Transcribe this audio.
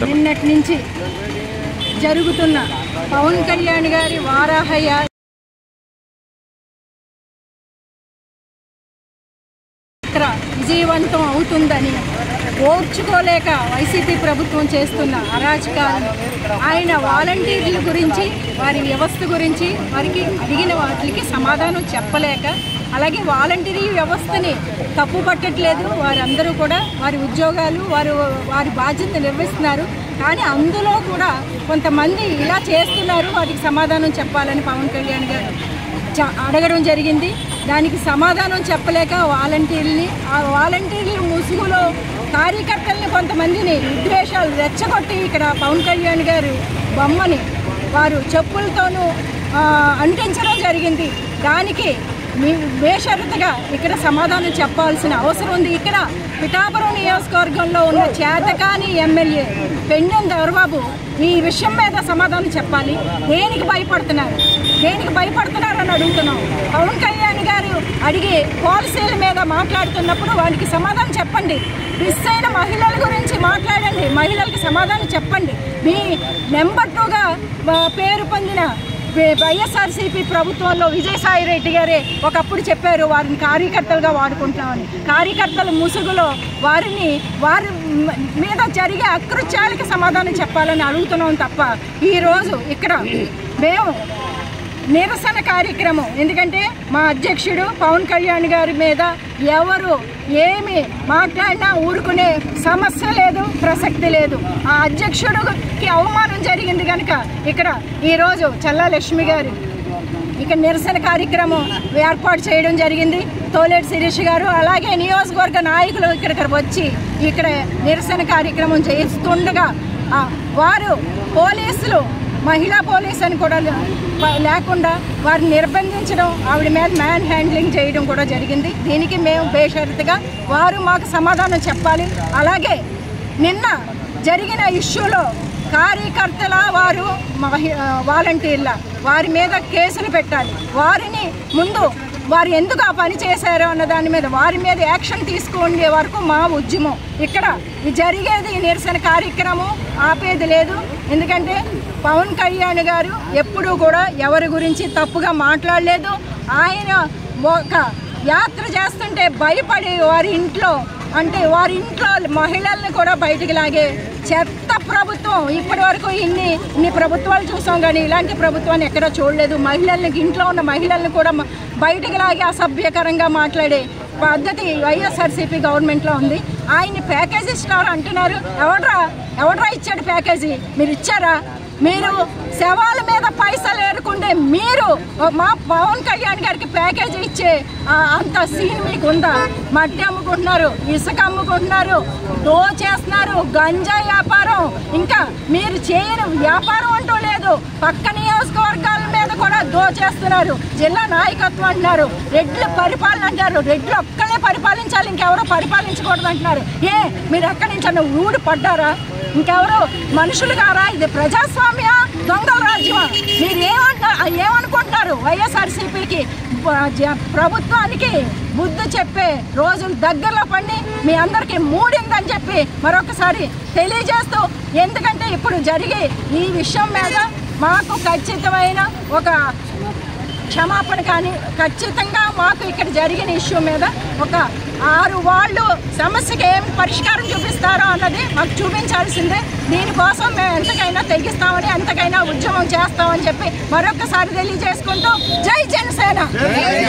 నిన్నటి నుంచి జరుగుతున్న పవన్ కళ్యాణ్ గారి వారాహయ యాత్ర విజయవంతం అవుతుందని ఓర్చుకోలేక వైసీపీ ప్రభుత్వం చేస్తున్న అరాచకాలు ఆయన వాలంటీర్ల గురించి వారి వ్యవస్థ గురించి వారికి అడిగిన వాటికి సమాధానం చెప్పలేక అలాగే వాలంటీరీ వ్యవస్థని తప్పు పట్టట్లేదు వారందరూ కూడా వారి ఉద్యోగాలు వారు వారి బాధ్యత నిర్వహిస్తున్నారు కానీ అందులో కూడా కొంతమంది ఇలా చేస్తున్నారు వాటికి సమాధానం చెప్పాలని పవన్ కళ్యాణ్ గారు చ- అడగడం జరిగింది దానికి సమాధానం చెప్పలేక వాలంటీర్ని ఆ వాలంటీర్ల ముసుగులో కార్యకర్తల్ని కొంతమందిని విద్వేషాలు రెచ్చగొట్టి ఇక్కడ పవన్ కళ్యాణ్ గారు బొమ్మని వారు చెప్పులతోనూ ఆ, అంటించడం జరిగింది దానికి మీ బేషరతుగా ఇక్కడ సమాధానం చెప్పాల్సిన అవసరం ఉంది ఇక్కడ పిఠాపురం నియోజకవర్గంలో ఉన్న చేతకాని ఎమ్మెల్యే పెండెం దొరబాబు ఈ విషయం మీద సమాధానం చెప్పాలి దేనికి భయపడుతున్నారు దేనికి భయపడుతున్నారని అడుగుతున్నాం పవన్ కళ్యాణ్ గారు అడిగి పాలసీల మీద మాట్లాడుతున్నప్పుడు వారికి సమాధానం చెప్పండి మిస్ అయిన మహిళల గురించి మాట్లాడండి మహిళలకు సమాధానం చెప్పండి మీ నెంబర్ టూగా ఆ, పేరు పొందిన వై- వైఎస్ఆర్సీపీ ప్రభుత్వంలో విజయసాయి రెడ్డి గారే ఒకప్పుడు చెప్పారు వారిని కార్యకర్తలుగా వాడుకుంటామని కార్యకర్తల ముసుగులో వారిని వారి మ- మీద జరిగే అకృత్యాలకి సమాధానం చెప్పాలని అడుగుతున్నాం తప్ప ఈరోజు ఇక్కడ మేము నిరసన కార్యక్రమం ఎందుకంటే మా అధ్యక్షుడు పవన్ కళ్యాణ్ గారి మీద ఎవరు ఏమి మాట్లాడినా ఊరుకునే సమస్య లేదు ప్రసక్తి లేదు ఆ అధ్యక్షుడికి అవమానం జరిగింది కనుక ఇక్కడ ఈరోజు చల్లా లక్ష్మి గారు ఇక్కడ నిరసన కార్యక్రమం ఏర్పాటు చేయడం జరిగింది తోలేటి శిరీష్ గారు అలాగే నియోజకవర్గ నాయకులు ఇక్కడికి వచ్చి ఇక్కడ నిరసన కార్యక్రమం చేస్తుండగా ఆ, వారు పోలీసులు మహిళా పోలీస్ అని కూడా లే- ప- లేకుండా వారిని నిర్బంధించడం ఆవిడ మీద మ్యాన్ హ్యాండ్లింగ్ చేయడం కూడా జరిగింది దీనికి మేము బేషరతుగా వారు మాకు సమాధానం చెప్పాలి అలాగే నిన్న జరిగిన ఇష్యూలో కార్యకర్తల వారు మహి- ఆ, వాలంటీర్ల వారి మీద కేసులు పెట్టాలి వారిని ముందు వారు ఎందుకు ఆ పని చేశారో అన్న దాని మీద వారి మీద యాక్షన్ తీసుకునే వరకు మా ఉద్యమం ఇక్కడ ఈ జరిగేది ఈ నిరసన కార్యక్రమం ఆపేది లేదు ఎందుకంటే పవన్ కళ్యాణ్ గారు ఎప్పుడూ కూడా ఎవరి గురించి తప్పుగా మాట్లాడలేదు ఆయన ఒక యాత్ర చేస్తుంటే భయపడి వారి ఇంట్లో అంటే వారి ఇంట్లో మహిళల్ని కూడా బయటికి లాగే చెత్త ప్రభుత్వం ఇప్పటి వరకు ఇన్ని ఇన్ని ప్రభుత్వాలు చూసాం కానీ ఇలాంటి ప్రభుత్వాన్ని ఎక్కడా చూడలేదు మహిళల్ని ఇంట్లో ఉన్న మహిళల్ని కూడా మ- బయటికి లాగే అసభ్యకరంగా మాట్లాడే పద్ధతి వైఎస్ఆర్సీపీ గవర్నమెంట్లో ఉంది ఆయన్ని ప్యాకేజీ స్టార్ అంటున్నారు ఎవడ్రా ఎవడ్రా ఇచ్చాడు ప్యాకేజీ మీరు ఇచ్చారా మీరు శవాల మీద పైసలు ఏరుకుంటే మీరు మా పవన్ కళ్యాణ్ గారికి ప్యాకేజీ ఇచ్చే ఆ, అంత సీన్ మీకు ఉందా మట్టి అమ్ముకుంటున్నారు ఇసుక అమ్ముకుంటున్నారు దోచేస్తున్నారు గంజా వ్యాపారం ఇంకా మీరు చేయని వ్యాపారం అంటూ లేదు పక్క నియోజకవర్గాల మీద కూడా దోచేస్తున్నారు జిల్లా నాయకత్వం అంటున్నారు రెడ్లు పరిపాలన అంటారు రెడ్లు ఒక్కలే పరిపాలించాలి ఇంకెవరో పరిపాలించకూడదు అంటున్నారు ఏ మీరు ఎక్కడి నుంచి అన్న ఊడి పడ్డారా ఇంకెవరు మనుషులు కారా ఇది ప్రజాస్వామ్య దొంగల రాజ్యమా మీరు ఏమంటున్నారు ఏమనుకుంటున్నారు వైఎస్ఆర్సీపీకి ప్రభుత్వానికి బుద్ధి చెప్పే రోజులు దగ్గరలో పడి మీ అందరికీ మూడిందని చెప్పి మరొకసారి తెలియజేస్తూ ఎందుకంటే ఇప్పుడు జరిగే ఈ విషయం మీద మాకు ఖచ్చితమైన ఒక క్షమాపణ కానీ ఖచ్చితంగా మాకు ఇక్కడ జరిగిన ఇష్యూ మీద ఒక ఆరు వాళ్ళు సమస్యకి ఏం పరిష్కారం చూపిస్తారో అన్నది మాకు చూపించాల్సిందే దీనికోసం మేము ఎంతకైనా తెగిస్తామని ఎంతకైనా ఉద్యమం చేస్తామని చెప్పి మరొకసారి తెలియజేసుకుంటూ జై జనసేన